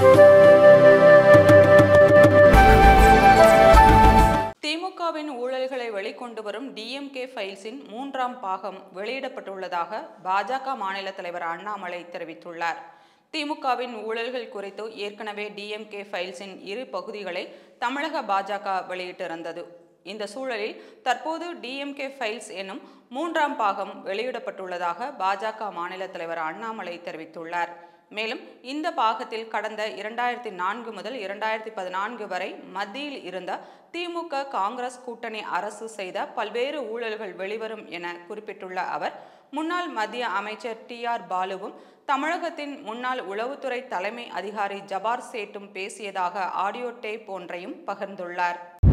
திமுகவின் ஊழல்களை வெளிக்கொண்டு வரும் டிஎம்கே ஃபைல்ஸின் மூன்றாம் பாகம் வெளியிடப்பட்டுள்ளதாக பாஜக மாநில தலைவர் அண்ணாமலை தெரிவித்துள்ளார் திமுகவின் ஊழல்கள் குறித்து ஏற்கனவே டிஎம்கே ஃபைல்ஸின் இரு பகுதிகளை தமிழக பாஜக வெளியிட்டிருந்தது இந்த சூழலில் தற்போது டிஎம்கே ஃபைல்ஸ் எனும் மூன்றாம் பாகம் வெளியிடப்பட்டுள்ளதாக பாஜக மாநில தலைவர் அண்ணாமலை தெரிவித்துள்ளார் மேலும் இந்த பாகத்தில் கடந்த இரண்டாயிரத்தி நான்கு முதல் இரண்டாயிரத்தி பதினான்கு வரை மத்தியில் இருந்த திமுக காங்கிரஸ் கூட்டணி அரசு செய்த பல்வேறு ஊழல்கள் வெளிவரும் என குறிப்பிட்டுள்ள அவர் முன்னாள் மத்திய அமைச்சர் டி ஆர் பாலுவும் தமிழகத்தின் முன்னாள் உளவுத்துறை தலைமை அதிகாரி ஜபார் சேட்டும் பேசியதாக ஆடியோ டேப் ஒன்றையும் பகிர்ந்துள்ளார்